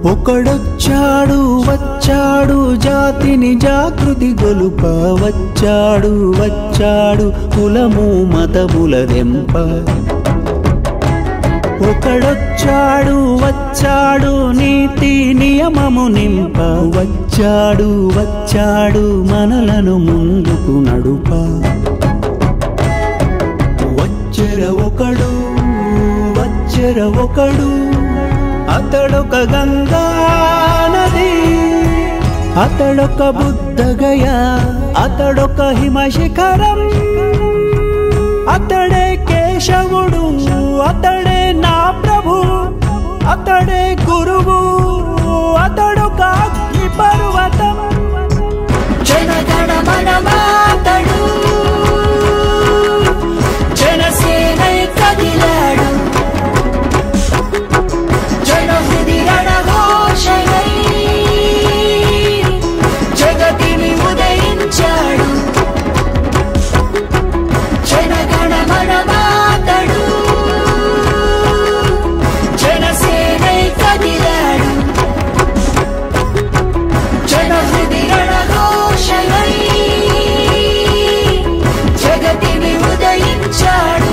ఒకడొచ్చాడు వచ్చాడు జాతిని జాగృతి గొలుప వచ్చాడు వచ్చాడు కులము మతముల దెంప ఒకడొచ్చాడు వచ్చాడు నీతి నియమము నింప వచ్చాడు వచ్చాడు మనలను ముందుకు నడుప వచ్చెర ఒకడు వచ్చెర ఒకడు అతడొక గంగా నది అతడొక బుద్ధగయ అతడొక హిమశిఖరం అతడే కేశవుడు అతడే నా ప్రభు అతడే గురువు అతడొక అగ్ని పర్వతం జనగణ మనమాతడు జనసేనై కదిలాడు జనహృది రణఘోషయై జగతిని ఉదయించాడు జనగణ మనమాతడు జనసేనై కదిలాడు జనహృది రణఘోషయై జగతిని ఉదయించాడు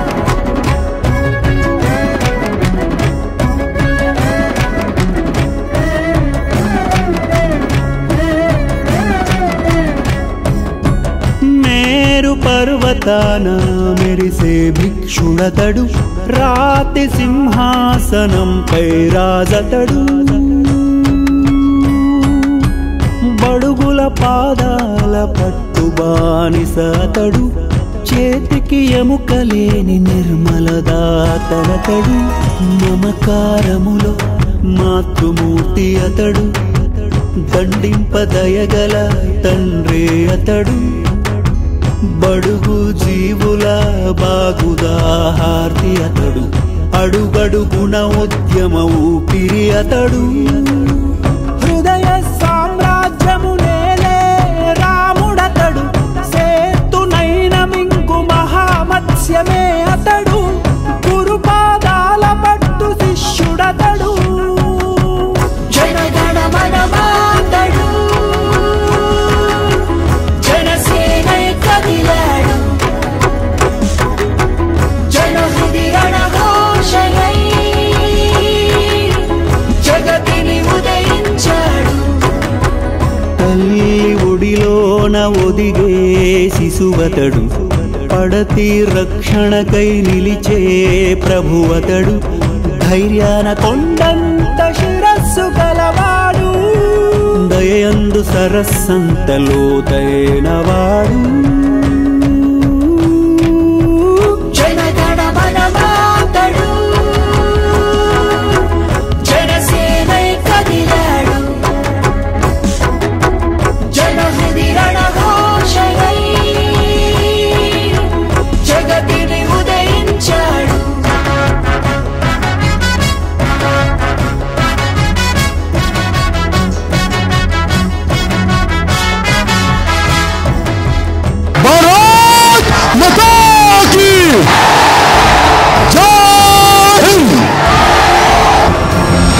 మేరు పర్వతాన మెరిసే భిక్షుడతడు రాతి సింహాసనంపై రాజతడు బడుగుల పాదాల పట్టు బానిసతడు చేతికి ఎముకలేని నిర్మలదాతడతడు మమకారములో మాతృమూర్తి అతడు దండింపదయగల తండ్రి అతడు బడుగు జీవుల బాగుదాహార్తి అతడు అడుగడుగుణ ఉద్యమ ఊపిరి అతడు హృదయ సామ్రాజ్యము నేలే రాముడతడు సేతునైన మింగు మహామత్స్యమే అతడు గురుపాదాల పట్టు శిష్యుడతడు జనగణ మనమాతడు జనసేనై కదిలాడు జనహృది రణఘోషయై జగతిని ఉదయించాడు తల్లి ఒడిలోన ఒదిగే శిశువతడు పడతి రక్షణకై నిలిచే ప్రభువతడు ధైర్యాన కొండంత శిరస్సు గలవాడు దయందు సరస్సంత లోతైనవాడు